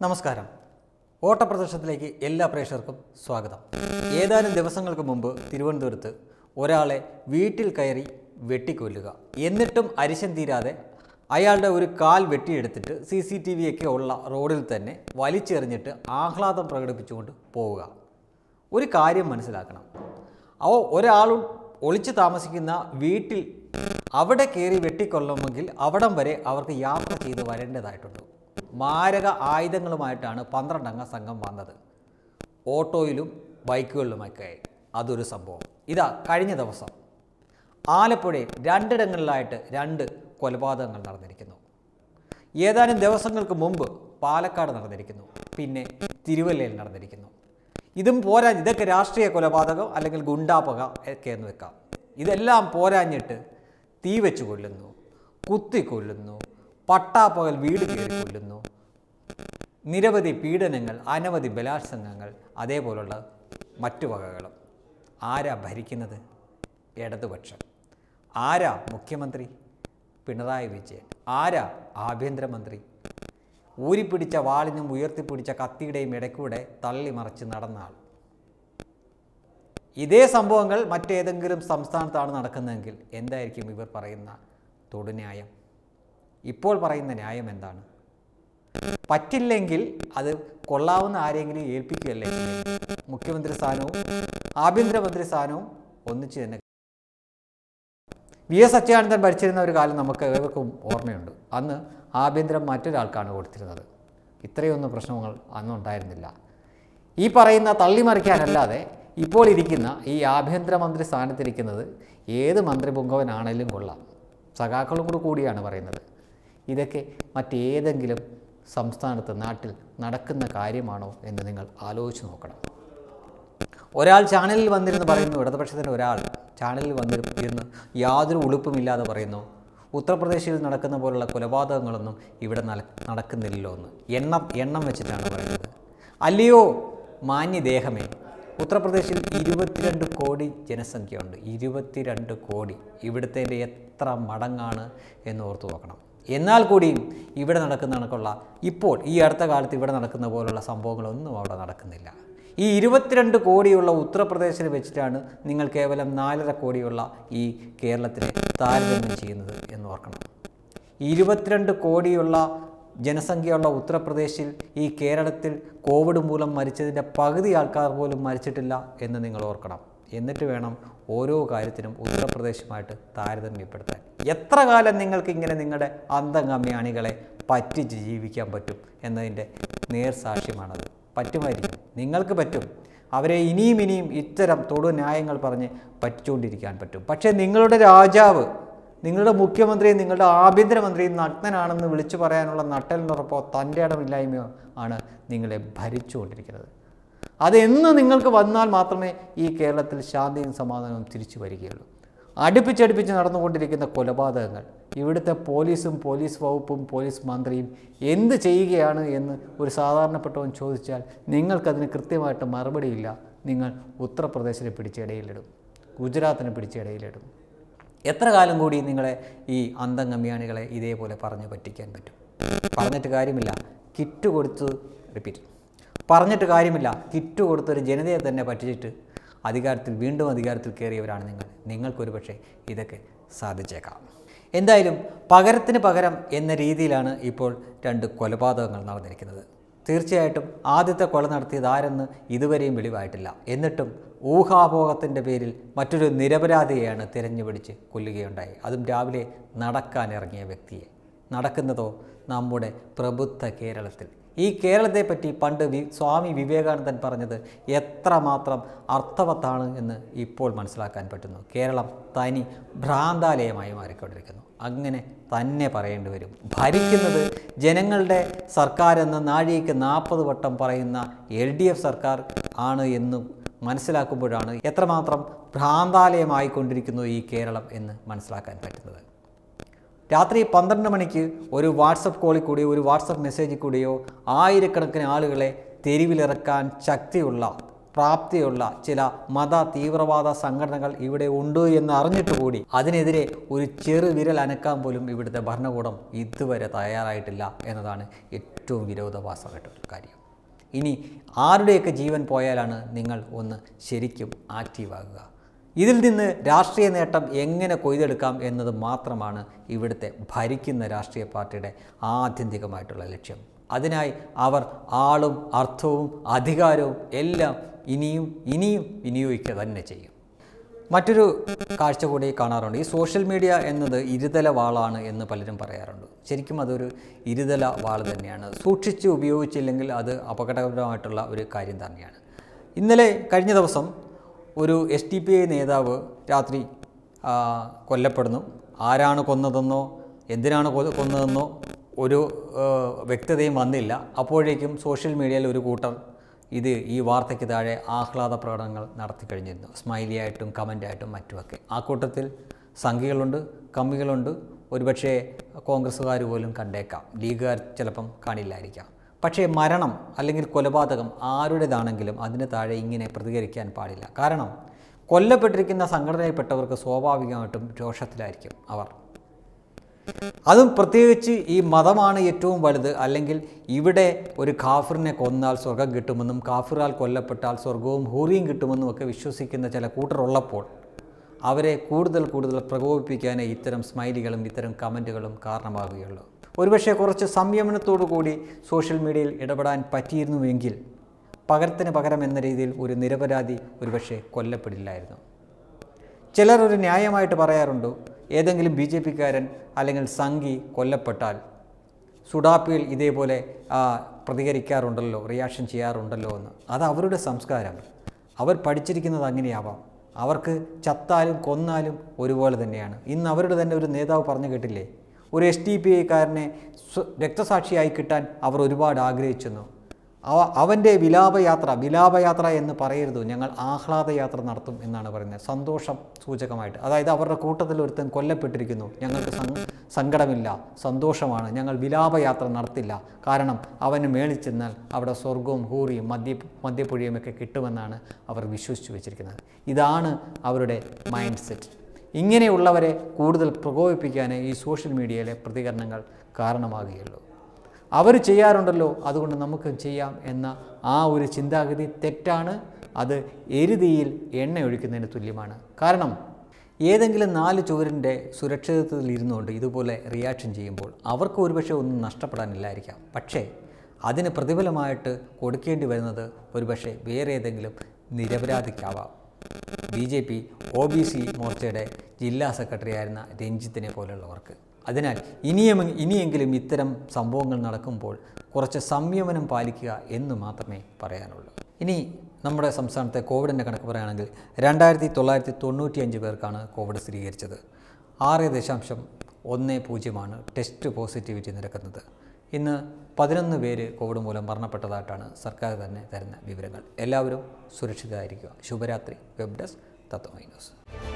നമസ്കാരം ഓട്ടപ്രദർശനത്തിലേക്ക് എല്ലാ പ്രേക്ഷകർക്കും സ്വാഗതം ഏതാനും ദിവസങ്ങൾക്ക് മുമ്പ് തിരുവനന്തപുരത്ത് ഒരാളെ വീട്ടിൽ കയറി വെട്ടിക്കൊല്ലുക എന്നിട്ടും അരിശം തീരാതെ അയാളുടെ ഒരു കാൽ വെട്ടിയെടുത്തിട്ട് സി സി ടി വി ഒക്കെ ഉള്ള റോഡിൽ തന്നെ വലിച്ചെറിഞ്ഞിട്ട് ആഹ്ലാദം പ്രകടിപ്പിച്ചുകൊണ്ട് പോവുക ഒരു കാര്യം മനസ്സിലാക്കണം അവ ഒരാൾ ഒളിച്ചു താമസിക്കുന്ന വീട്ടിൽ അവിടെ കയറി വെട്ടിക്കൊള്ളണമെങ്കിൽ അവിടം വരെ അവർക്ക് യാത്ര ചെയ്ത് വരേണ്ടതായിട്ടുണ്ട് മാരക ആയുധങ്ങളുമായിട്ടാണ് പന്ത്രണ്ടംഗ സംഘം വന്നത് ഓട്ടോയിലും ബൈക്കുകളിലുമൊക്കെ അതൊരു സംഭവം ഇതാ കഴിഞ്ഞ ദിവസം ആലപ്പുഴയിൽ രണ്ടിടങ്ങളിലായിട്ട് രണ്ട് കൊലപാതകങ്ങൾ നടന്നിരിക്കുന്നു ഏതാനും ദിവസങ്ങൾക്ക് മുമ്പ് പാലക്കാട് നടന്നിരിക്കുന്നു പിന്നെ തിരുവല്ലയിൽ നടന്നിരിക്കുന്നു ഇതും പോരാ ഇതൊക്കെ രാഷ്ട്രീയ കൊലപാതകം അല്ലെങ്കിൽ ഗുണ്ടാപക ഒക്കെ എന്ന് വെക്കാം ഇതെല്ലാം പോരാഞ്ഞിട്ട് തീ വെച്ച് കൊല്ലുന്നു കുത്തി കൊല്ലുന്നു പട്ടാപ്പകൽ വീട് കയറി കൊല്ലുന്നു നിരവധി പീഡനങ്ങൾ അനവധി ബലാത്സംഗങ്ങൾ അതേപോലുള്ള മറ്റു വകകളും ആരാ ഭരിക്കുന്നത് ഇടതുപക്ഷം ആരാ മുഖ്യമന്ത്രി പിണറായി വിജയൻ ആരാ ആഭ്യന്തരമന്ത്രി ഊരിപ്പിടിച്ച വാളിനും ഉയർത്തിപ്പിടിച്ച കത്തിയുടെയും ഇടയ്ക്കൂടെ തള്ളിമറിച്ച് നടന്ന ആൾ ഇതേ സംഭവങ്ങൾ മറ്റേതെങ്കിലും സംസ്ഥാനത്താണ് നടക്കുന്നതെങ്കിൽ എന്തായിരിക്കും ഇവർ പറയുന്ന തൊടുന്യായം ഇപ്പോൾ പറയുന്ന ന്യായം എന്താണ് പറ്റില്ലെങ്കിൽ അത് കൊള്ളാവുന്ന ആരെങ്കിലും ഏൽപ്പിക്കുകയല്ലേ ചെയ്യുന്നത്? മുഖ്യമന്ത്രി സ്ഥാനവും ആഭ്യന്തരമന്ത്രി സ്ഥാനവും ഒന്നിച്ച് തന്നെ വി എസ് അച്യുതാനന്ദൻ ഭരിച്ചിരുന്ന ഒരു കാലം നമുക്ക് ഏവർക്കും ഓർമ്മയുണ്ട് അന്ന് ആഭ്യന്തരം മറ്റൊരാൾക്കാണ് കൊടുത്തിരുന്നത് ഇത്രയൊന്നും പ്രശ്നങ്ങൾ അന്നുണ്ടായിരുന്നില്ല ഈ പറയുന്ന തള്ളിമറിക്കാനല്ലാതെ ഇപ്പോൾ ഇരിക്കുന്ന ഈ ആഭ്യന്തരമന്ത്രി സ്ഥാനത്തിരിക്കുന്നത് ഏത് മന്ത്രി പുങ്കവനാണേലും കൊള്ളാം സഖാക്കളും കൂടെ കൂടിയാണ് പറയുന്നത് ഇതൊക്കെ മറ്റേതെങ്കിലും സംസ്ഥാനത്ത് നാട്ടിൽ നടക്കുന്ന കാര്യമാണോ എന്ന് നിങ്ങൾ ആലോചിച്ച് നോക്കണം ഒരാൾ ചാനലിൽ വന്നിരുന്ന് പറയുന്നു ഇടതുപക്ഷത്തിൻ്റെ ഒരാൾ ചാനലിൽ വന്നിരുന്ന് യാതൊരു ഉളുപ്പുമില്ലാതെ പറയുന്നു ഉത്തർപ്രദേശിൽ നടക്കുന്ന പോലുള്ള കൊലപാതകങ്ങളൊന്നും ഇവിടെ നട നടക്കുന്നില്ലല്ലോ എന്ന് എണ്ണം എണ്ണം വെച്ചിട്ടാണ് പറയുന്നത് അല്ലയോ മാന്യദേഹമേ ഉത്തർപ്രദേശിൽ ഇരുപത്തിരണ്ട് കോടി ജനസംഖ്യയുണ്ട് ഇരുപത്തിരണ്ട് കോടി ഇവിടുത്തെ എത്ര മടങ്ങാണ് എന്ന് ഓർത്തു നോക്കണം എന്നാൽ കൂടിയും ഇവിടെ നടക്കുന്ന കണക്കുള്ള ഇപ്പോൾ ഈ അടുത്ത കാലത്ത് ഇവിടെ നടക്കുന്ന പോലുള്ള സംഭവങ്ങളൊന്നും അവിടെ നടക്കുന്നില്ല ഈ ഇരുപത്തിരണ്ട് കോടിയുള്ള ഉത്തർപ്രദേശിൽ വെച്ചിട്ടാണ് നിങ്ങൾ കേവലം നാലര കോടിയുള്ള ഈ കേരളത്തിനെ താരതമ്യം ചെയ്യുന്നത് എന്ന് ഓർക്കണം ഇരുപത്തിരണ്ട് കോടിയുള്ള ജനസംഖ്യയുള്ള ഉത്തർപ്രദേശിൽ ഈ കേരളത്തിൽ കോവിഡ് മൂലം മരിച്ചതിൻ്റെ പകുതി ആൾക്കാർ പോലും മരിച്ചിട്ടില്ല എന്ന് നിങ്ങൾ ഓർക്കണം എന്നിട്ട് വേണം ഓരോ കാര്യത്തിനും ഉത്തർപ്രദേശുമായിട്ട് താരതമ്യപ്പെടുത്താൻ എത്ര കാലം നിങ്ങൾക്ക് ഇങ്ങനെ നിങ്ങളുടെ അന്തംഗമ്യ അണികളെ പറ്റിച്ച് ജീവിക്കാൻ പറ്റും എന്നതിൻ്റെ നേർസാക്ഷ്യമാണത് പറ്റുമായിരിക്കും നിങ്ങൾക്ക് പറ്റും അവരെ ഇനിയും ഇനിയും ഇത്തരം തൊടു ന്യായങ്ങൾ പറഞ്ഞ് പറ്റിച്ചുകൊണ്ടിരിക്കാൻ പറ്റും പക്ഷേ നിങ്ങളുടെ രാജാവ് നിങ്ങളുടെ മുഖ്യമന്ത്രിയും നിങ്ങളുടെ ആഭ്യന്തരമന്ത്രിയും നഗ്നനാണെന്ന് വിളിച്ചു പറയാനുള്ള നട്ടലിനുറപ്പോ തൻ്റെ ഇടമില്ലായ്മയോ ആണ് നിങ്ങളെ ഭരിച്ചുകൊണ്ടിരിക്കുന്നത് അതെന്ന് നിങ്ങൾക്ക് വന്നാൽ മാത്രമേ ഈ കേരളത്തിൽ ശാന്തിയും സമാധാനവും തിരിച്ചു വരികയുള്ളൂ അടുപ്പിച്ചടുപ്പിച്ച് നടന്നുകൊണ്ടിരിക്കുന്ന കൊലപാതകങ്ങൾ ഇവിടുത്തെ പോലീസും പോലീസ് വകുപ്പും പോലീസ് മന്ത്രിയും എന്ത് ചെയ്യുകയാണ് എന്ന് ഒരു സാധാരണപ്പെട്ടവൻ ചോദിച്ചാൽ നിങ്ങൾക്കതിന് കൃത്യമായിട്ട് മറുപടിയില്ല നിങ്ങൾ ഉത്തർപ്രദേശിനെ പിടിച്ചിടയിലിടും ഗുജറാത്തിനെ പിടിച്ചിടയിലിടും എത്ര കാലം കൂടി നിങ്ങളെ ഈ അന്തംഗമ്യാണികളെ ഇതേപോലെ പറഞ്ഞു പറ്റിക്കാൻ പറ്റും പറഞ്ഞിട്ട് കാര്യമില്ല കിറ്റ് കൊടുത്ത് റിപ്പീറ്റ് പറഞ്ഞിട്ട് കാര്യമില്ല കിറ്റ് കൊടുത്തൊരു ജനതയെ തന്നെ പറ്റിച്ചിട്ട് അധികാരത്തിൽ വീണ്ടും അധികാരത്തിൽ കയറിയവരാണ് നിങ്ങൾ നിങ്ങൾക്കൊരു പക്ഷേ ഇതൊക്കെ സാധിച്ചേക്കാം എന്തായാലും പകരത്തിന് പകരം എന്ന രീതിയിലാണ് ഇപ്പോൾ രണ്ട് കൊലപാതകങ്ങൾ നടന്നിരിക്കുന്നത് തീർച്ചയായിട്ടും ആദ്യത്തെ കൊല നടത്തിയത് ആരെന്ന് ഇതുവരെയും വെളിവായിട്ടില്ല എന്നിട്ടും ഊഹാഭോഗത്തിൻ്റെ പേരിൽ മറ്റൊരു നിരപരാധിയെയാണ് തിരഞ്ഞുപിടിച്ച് കൊല്ലുകയുണ്ടായി അതും രാവിലെ നടക്കാനിറങ്ങിയ വ്യക്തിയെ നടക്കുന്നതോ നമ്മുടെ പ്രബുദ്ധ കേരളത്തിൽ ഈ കേരളത്തെപ്പറ്റി പണ്ട് വി സ്വാമി വിവേകാനന്ദൻ പറഞ്ഞത് എത്രമാത്രം അർത്ഥവത്താണ് എന്ന് ഇപ്പോൾ മനസ്സിലാക്കാൻ പറ്റുന്നു കേരളം തനി ഭ്രാന്താലയമായി മാറിക്കൊണ്ടിരിക്കുന്നു അങ്ങനെ തന്നെ പറയേണ്ടി വരും ഭരിക്കുന്നത് ജനങ്ങളുടെ സർക്കാർ എന്ന നാഴികയ്ക്ക് നാൽപ്പത് വട്ടം പറയുന്ന എൽ ഡി എഫ് സർക്കാർ ആണ് എന്ന് മനസ്സിലാക്കുമ്പോഴാണ് എത്രമാത്രം ഭ്രാന്താലയമായിക്കൊണ്ടിരിക്കുന്നു ഈ കേരളം എന്ന് മനസ്സിലാക്കാൻ പറ്റുന്നത് രാത്രി പന്ത്രണ്ട് മണിക്ക് ഒരു വാട്സപ്പ് കോളിൽ കൂടിയോ ഒരു വാട്സപ്പ് മെസ്സേജിൽ കൂടിയോ ആയിരക്കണക്കിന് ആളുകളെ തെരുവിലിറക്കാൻ ശക്തിയുള്ള പ്രാപ്തിയുള്ള ചില മത തീവ്രവാദ സംഘടനകൾ ഇവിടെ ഉണ്ട് എന്ന് അറിഞ്ഞിട്ട് കൂടി അതിനെതിരെ ഒരു ചെറു വിരൽ അനക്കാൻ പോലും ഇവിടുത്തെ ഭരണകൂടം ഇതുവരെ തയ്യാറായിട്ടില്ല എന്നതാണ് ഏറ്റവും വിരോധാഭാസമായിട്ടുള്ള കാര്യം ഇനി ആരുടെയൊക്കെ ജീവൻ പോയാലാണ് നിങ്ങൾ ഒന്ന് ശരിക്കും ആക്റ്റീവാകുക ഇതിൽ നിന്ന് രാഷ്ട്രീയ നേട്ടം എങ്ങനെ കൊയ്തെടുക്കാം എന്നത് മാത്രമാണ് ഇവിടുത്തെ ഭരിക്കുന്ന രാഷ്ട്രീയ പാർട്ടിയുടെ ആത്യന്തികമായിട്ടുള്ള ലക്ഷ്യം അതിനായി അവർ ആളും അർത്ഥവും അധികാരവും എല്ലാം ഇനിയും ഇനിയും വിനിയോഗിക്കുക തന്നെ ചെയ്യും മറ്റൊരു കാഴ്ച കൂടി കാണാറുണ്ട് ഈ സോഷ്യൽ മീഡിയ എന്നത് ഇരുതല വാളാണ് എന്ന് പലരും പറയാറുണ്ട് ശരിക്കും അതൊരു ഇരുതല വാൾ തന്നെയാണ് സൂക്ഷിച്ച് ഉപയോഗിച്ചില്ലെങ്കിൽ അത് അപകടകരമായിട്ടുള്ള ഒരു കാര്യം തന്നെയാണ് ഇന്നലെ കഴിഞ്ഞ ദിവസം ഒരു എസ് ടി പി ഐ നേതാവ് രാത്രി ആ, കൊല്ലപ്പെടുന്നു ആരാണ് കൊന്നതെന്നോ എന്തിനാണ് കൊ- കൊന്നതെന്നോ ഒരു ആ, വ്യക്തതയും വന്നില്ല അപ്പോഴേക്കും സോഷ്യൽ മീഡിയയിൽ ഒരു കൂട്ടർ ഇത് ഈ വാർത്തയ്ക്ക് താഴെ ആഹ്ലാദ പ്രകടനങ്ങൾ നടത്തി കഴിഞ്ഞിരുന്നു സ്മൈലി ആയിട്ടും കമൻ്റായിട്ടും മറ്റുമൊക്കെ ആ കൂട്ടത്തിൽ സംഘികളുണ്ട് കമ്മികളുണ്ട് ഒരുപക്ഷേ കോൺഗ്രസ്സുകാർ പോലും കണ്ടേക്കാം ലീഗുകാർ ചിലപ്പം കാണില്ലായിരിക്കാം പക്ഷേ മരണം അല്ലെങ്കിൽ കൊലപാതകം ആരുടേതാണെങ്കിലും അതിന് താഴെ ഇങ്ങനെ പ്രതികരിക്കാൻ പാടില്ല കാരണം കൊല്ലപ്പെട്ടിരിക്കുന്ന സംഘടനയിൽപ്പെട്ടവർക്ക് സ്വാഭാവികമായിട്ടും രോഷത്തിലായിരിക്കും അവർ അതും പ്രത്യേകിച്ച് ഈ മതമാണ് ഏറ്റവും വലുത് അല്ലെങ്കിൽ ഇവിടെ ഒരു കാഫിറിനെ കൊന്നാൽ സ്വർഗം കിട്ടുമെന്നും കാഫിറാൽ കൊല്ലപ്പെട്ടാൽ സ്വർഗവും ഹൂറിയും കിട്ടുമെന്നും ഒക്കെ വിശ്വസിക്കുന്ന ചില കൂട്ടരുള്ളപ്പോൾ അവരെ കൂടുതൽ കൂടുതൽ പ്രകോപിപ്പിക്കാനേ ഇത്തരം സ്മൈലികളും ഇത്തരം കമൻറ്റുകളും കാരണമാകുകയുള്ളൂ ഒരുപക്ഷെ കുറച്ച് സംയമനത്തോടു കൂടി സോഷ്യൽ മീഡിയയിൽ ഇടപെടാൻ പറ്റിയിരുന്നുവെങ്കിൽ പകരത്തിന് പകരം എന്ന രീതിയിൽ ഒരു നിരപരാധി ഒരുപക്ഷെ കൊല്ലപ്പെടില്ലായിരുന്നു ചിലർ ഒരു ന്യായമായിട്ട് പറയാറുണ്ട് ഏതെങ്കിലും ബി ജെ പിക്കാരൻ അല്ലെങ്കിൽ സംഘി കൊല്ലപ്പെട്ടാൽ സുഡാപ്പിയിൽ ഇതേപോലെ ആ, പ്രതികരിക്കാറുണ്ടല്ലോ റിയാക്ഷൻ ചെയ്യാറുണ്ടല്ലോ എന്ന് അത് അവരുടെ സംസ്കാരം അവർ പഠിച്ചിരിക്കുന്നത് അങ്ങനെയാവാം അവർക്ക് ചത്താലും കൊന്നാലും ഒരുപോലെ തന്നെയാണ് ഇന്ന് അവരുടെ തന്നെ ഒരു നേതാവ് പറഞ്ഞു കേട്ടില്ലേ ഒരു എസ് ടി പി ഐക്കാരനെ രക്തസാക്ഷിയായി കിട്ടാൻ അവർ ഒരുപാട് ആഗ്രഹിച്ചെന്നു അവ അവൻ്റെ വിലാപയാത്ര വിലാപയാത്ര എന്ന് പറയരുത് ഞങ്ങൾ ആഹ്ലാദയാത്ര നടത്തും എന്നാണ് പറയുന്നത് സന്തോഷം സൂചകമായിട്ട് അതായത് അവരുടെ കൂട്ടത്തിൽ ഒരുത്തൻ കൊല്ലപ്പെട്ടിരിക്കുന്നു ഞങ്ങൾക്ക് സം- സങ്കടമില്ല സന്തോഷമാണ് ഞങ്ങൾ വിലാപയാത്ര നടത്തില്ല കാരണം അവന് മേളിൽ ചെന്നാൽ അവിടെ സ്വർഗവും ഹൂറിയും മദ്യ മദ്യപ്പുഴയും ഒക്കെ കിട്ടുമെന്നാണ് അവർ വിശ്വസിച്ചു വെച്ചിരിക്കുന്നത് ഇതാണ് അവരുടെ മൈൻഡ് സെറ്റ് ഇങ്ങനെയുള്ളവരെ കൂടുതൽ പ്രകോപിപ്പിക്കാനേ ഈ സോഷ്യൽ മീഡിയയിലെ പ്രതികരണങ്ങൾ കാരണമാകുകയുള്ളൂ അവർ ചെയ്യാറുണ്ടല്ലോ അതുകൊണ്ട് നമുക്ക് ചെയ്യാം എന്ന ആ ഒരു ചിന്താഗതി തെറ്റാണ് അത് എരുതിയിൽ എണ്ണ ഒഴിക്കുന്നതിന് തുല്യമാണ് കാരണം ഏതെങ്കിലും നാല് ചുവരിൻ്റെ സുരക്ഷിതത്വത്തിൽ ഇരുന്നുകൊണ്ട് ഇതുപോലെ റിയാക്ഷൻ ചെയ്യുമ്പോൾ അവർക്ക് ഒരുപക്ഷെ ഒന്നും നഷ്ടപ്പെടാനില്ലായിരിക്കാം പക്ഷേ അതിന് പ്രതിഫലമായിട്ട് കൊടുക്കേണ്ടി വരുന്നത് ഒരുപക്ഷെ വേറെ ഏതെങ്കിലും നിരപരാധിക്കാവാം B J P O B C മോർച്ചയുടെ ജില്ലാ സെക്രട്ടറി ആയിരുന്ന രഞ്ജിത്തിനെ പോലുള്ളവർക്ക് അതിനാൽ ഇനിയും ഇനിയെങ്കിലും ഇത്തരം സംഭവങ്ങൾ നടക്കുമ്പോൾ കുറച്ച് സംയമനം പാലിക്കുക എന്ന് മാത്രമേ പറയാനുള്ളൂ ഇനി നമ്മുടെ സംസ്ഥാനത്തെ കോവിഡിൻ്റെ കണക്ക് പറയുകയാണെങ്കിൽ രണ്ടായിരത്തി തൊള്ളായിരത്തി തൊണ്ണൂറ്റിയഞ്ച് പേർക്കാണ് കോവിഡ് സ്ഥിരീകരിച്ചത് ആറ് ദശാംശം ഒന്ന് പൂജ്യമാണ് ടെസ്റ്റ് പോസിറ്റിവിറ്റി നിരക്കുന്നത് ഇന്ന് പതിനൊന്ന് പേര് കോവിഡ് മൂലം മരണപ്പെട്ടതായിട്ടാണ് സർക്കാർ തന്നെ തരുന്ന വിവരങ്ങൾ എല്ലാവരും സുരക്ഷിതരായിരിക്കുക ശുഭരാത്രി വെബ് ഡെസ്ക് തത്വമൈ ന്യൂസ്